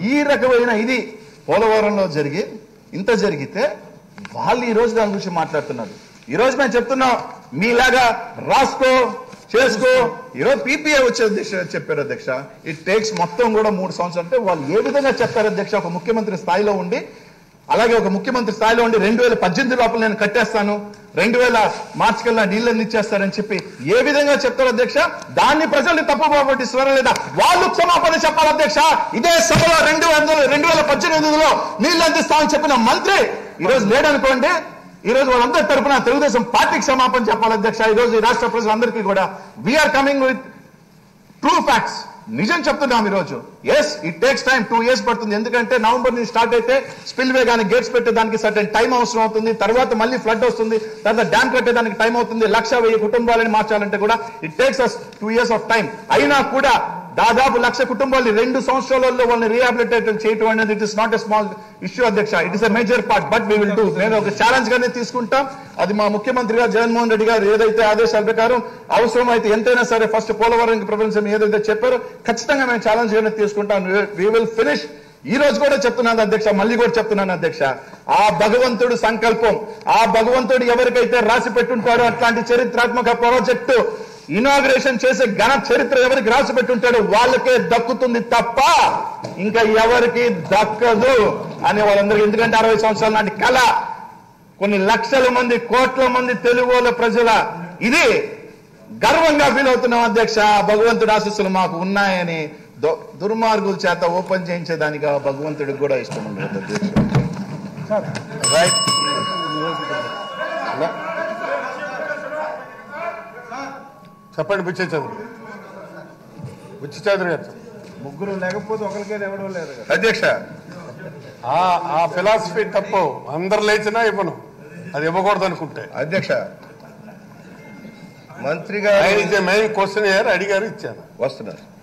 ఈ రకమైన ఇది పోలవరంలో జరిగి ఇంత జరిగితే వాళ్ళు ఈ రోజు దాని గురించి మాట్లాడుతున్నారు ఈ రోజు మేము చెప్తున్నాం మీలాగా రాసుకో చేసుకో ఈరోజు పీపీఏ వచ్చే అధ్యక్ష చెప్పారు అధ్యక్ష ఇట్ టేక్స్ మొత్తం కూడా మూడు సంవత్సరాలు అంటే వాళ్ళు ఏ విధంగా చెప్పారు అధ్యక్ష ఒక ముఖ్యమంత్రి స్థాయిలో ఉండి అలాగే ఒక ముఖ్యమంత్రి స్థాయిలో ఉండి రెండు వేల పద్దెనిమిది లోపల నేను కట్టేస్తాను రెండు వేల మార్చి కల్లా నీళ్ళని ఇచ్చేస్తారని చెప్పి ఏ విధంగా చెప్తారు అధ్యక్ష దాన్ని ప్రజల్ని తప్పు పట్టిస్తున్నారా లేదా వాళ్ళు క్షమాపణ చెప్పాలి అధ్యక్ష ఇదే సభలో రెండు వందల రెండు వేల పద్దెనిమిదిలో నీళ్ళు అందిస్తామని చెప్పిన మంత్రి ఈ రోజు లేడనుకోండి ఈ రోజు వాళ్ళందరి తరపున తెలుగుదేశం పార్టీకి క్షమాపణ చెప్పాలి అధ్యక్ష ఈ రోజు ఈ రాష్ట్ర ప్రజలందరికీ కూడా we're coming with true facts నిజం చెప్తున్నాం ఈరోజు yes it takes time two years పడుతుంది ఎందుకంటే నవంబర్ నుంచి స్టార్ట్ అయితే స్పిల్ వే కానీ గేట్స్ పెట్టేదానికి సర్టెన్ టైం అవసరం అవుతుంది తర్వాత మళ్ళీ ఫ్లడ్ వస్తుంది తర్వాత డ్యామ్ కట్టేదానికి టైం అవుతుంది లక్ష వెయ్యి కుటుంబాలని మార్చాలంటే కూడా it takes us two years of time అయినా కూడా దాదాపు లక్ష కుటుంబాలు రెండు సంవత్సరాలలో వాళ్ళని రీహాబిలిటేట్ చేయటం అనేది it is not a small issue అధ్యక్ష it is a major part but we will do నేను ఒక ఛాలెంజ్ గానే తీసుకుంటాం అది మా ముఖ్యమంత్రి గారు జగన్మోహన్ రెడ్డి గారు ఏదైతే ఆదేశాల ప్రకారం అవసరం అయితే ఎంతైనా సరే ఫస్ట్ పోలవరం ప్రపంచం ఏదైతే చెప్పారో ఖచ్చితంగా మేము ఛాలెంజ్ గానే తీసుకుంటాం వీ విల్ ఫినిష్ ఈ రోజు కూడా చెప్తున్నాను అధ్యక్ష మళ్ళీ కూడా చెప్తున్నాను అధ్యక్ష ఆ భగవంతుడు సంకల్పం ఆ భగవంతుడు ఎవరికైతే రాసి పెట్టుంటారో అట్లాంటి చరిత్రాత్మక ప్రాజెక్టు ఇనాగ్రేషన్ చేసే ఘన చరిత్ర ఎవరికి రాసి పెట్టుంటాడో వాళ్ళకే దక్కుతుంది తప్ప ఇంకా ఎవరికి దక్కదు అనే వాళ్ళందరికీ ఎందుకంటే అరవై సంవత్సరాల నాటి కళ కొన్ని లక్షల మంది కోట్ల మంది తెలుగు వాళ్ళ ప్రజల ఇది గర్వంగా ఫీల్ అవుతున్నాం అధ్యక్ష భగవంతుడి ఆశీస్సులు మాకు ఉన్నాయని దు- దుర్మార్గుల చేత ఓపెన్ చేయించేదానికి ఆ భగవంతుడికి కూడా ఇష్టం ఉండదు అధ్యక్ష రైట్ చెప్పండి బుచ్చే చౌదరి బుచ్చి చౌదరి గారు చెప్పండి. ముగ్గురు లేకపోతే ఒకరికే ఇవ్వడం లేదు కదా అధ్యక్ష ఆ ఆ ఫిలాసఫీ తప్పు అందరు లేచినా ఇవ్వను అది ఇవ్వకూడదు అనుకుంటే అధ్యక్ష మంత్రి గారు ఆయన ఇచ్చే మెయిన్ క్వశ్చన్ అడిగారు ఇచ్చాను వస్తున్నారు